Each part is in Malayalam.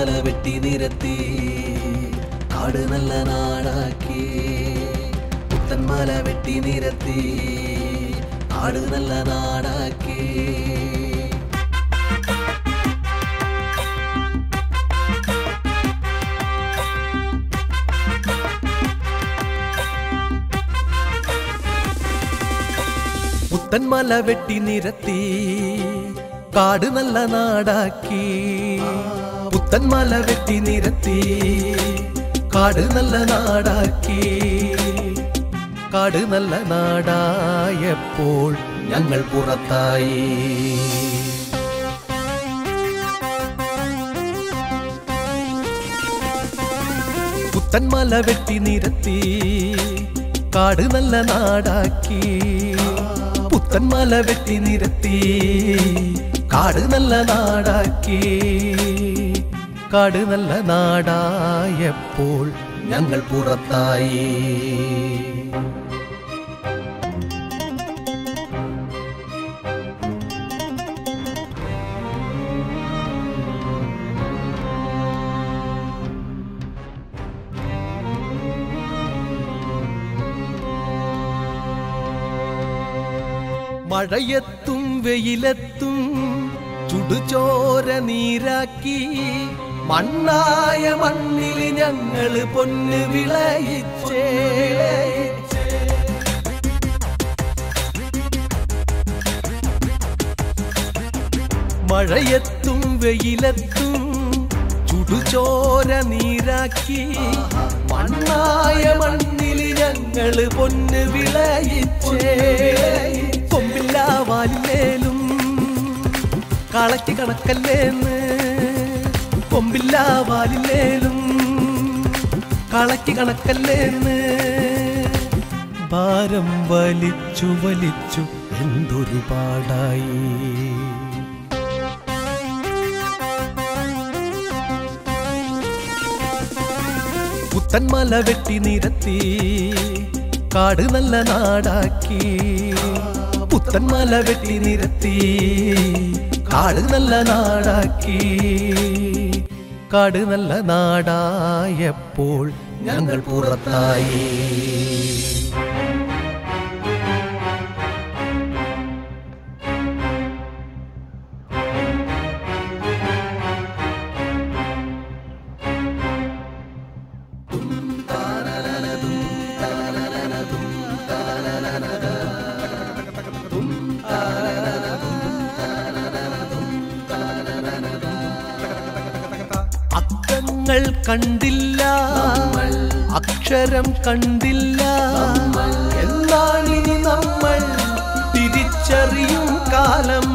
പുത്തൻമല വെട്ടി നിരത്തി കാട് നല്ല നാടാക്കി പുത്തൻമല വെട്ടി നിരത്തി കാട് നല്ല നാടാക്കി പുത്തൻമല വെട്ടി നിരത്തി കാട് നല്ല നാടാക്കി പുത്തൻമല വെട്ടി നിരത്തി കാട് നല്ല നാടാക്കി കാട് നല്ല നാടായപ്പോൾ ഞങ്ങൾ പുറത്തായി പുത്തൻമല വെട്ടി നിരത്തി കാട് നല്ല നാടാക്കി പുത്തൻമല വെട്ടി നിരത്തി കാട് നല്ല നാടാക്കി കാട് നല്ല നാടായപ്പോൾ ഞങ്ങൾ പുറത്തായി മഴയത്തും വെയിലത്തും ചുടുചോര നീരാക്കി മണ്ണായ മണ്ണിൽ ഞങ്ങള് പൊന്ന് വിളയിച്ചേ മഴയത്തും വെയിലത്തും ചുടുചോര നീരാക്കി മണ്ണായ മണ്ണിൽ ഞങ്ങള് പൊന്ന് വിളയിച്ചേ കൊമ്പില്ല വാലിലേലും കളയ്ക്ക് കണക്കല്ലേന്ന് കൊമ്പില്ല വാലിലേലും കളയ്ക്ക് കണക്കല്ലേന്ന് ഭാരം വലിച്ചു വലിച്ചു എന്തൊരു പാടായി പുത്തൻമല വെട്ടി നിരത്തി കാട് നല്ല നാടാക്കി പുത്തൻമല വെട്ടി നിരത്തി കാട് നല്ല നാടാക്കി കാട് നല്ല നാടായപ്പോൾ ഞങ്ങൾ പുറത്തായി അക്കങ്ങൾ കണ്ടില്ല അക്ഷരം കണ്ടില്ല എന്നാണിനി നമ്മൾ തിരിച്ചറിയും കാലം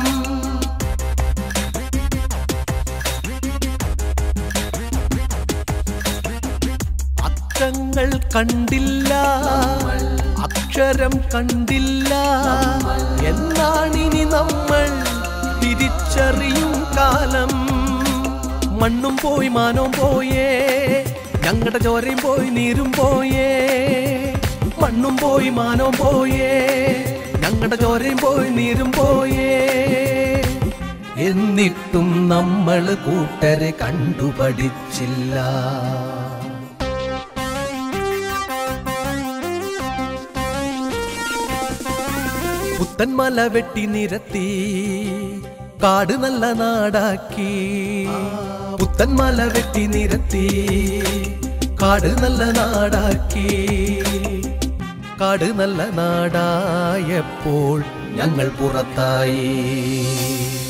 അക്കങ്ങൾ കണ്ടില്ല അക്ഷരം കണ്ടില്ല എന്നാണിനി നമ്മൾ തിരിച്ചറിയും കാലം മണ്ണും പോയി മാനവും പോയേ ഞങ്ങളുടെ ചോരയും പോയി നീരും പോയേ മണ്ണും പോയി മാനവും പോയേ ഞങ്ങളുടെ ചോരയും പോയി നീരും പോയേ എന്നിട്ടും നമ്മൾ കൂട്ടരെ കണ്ടുപഠിച്ചില്ല പുത്തൻമല വെട്ടി നിരത്തി കാട് നല്ല നാടാക്കി പുത്തൻമല വെട്ടി നിരത്തി കാട് നല്ല നാടാക്കി കാട് നല്ല നാടായപ്പോൾ ഞങ്ങൾ പുറത്തായി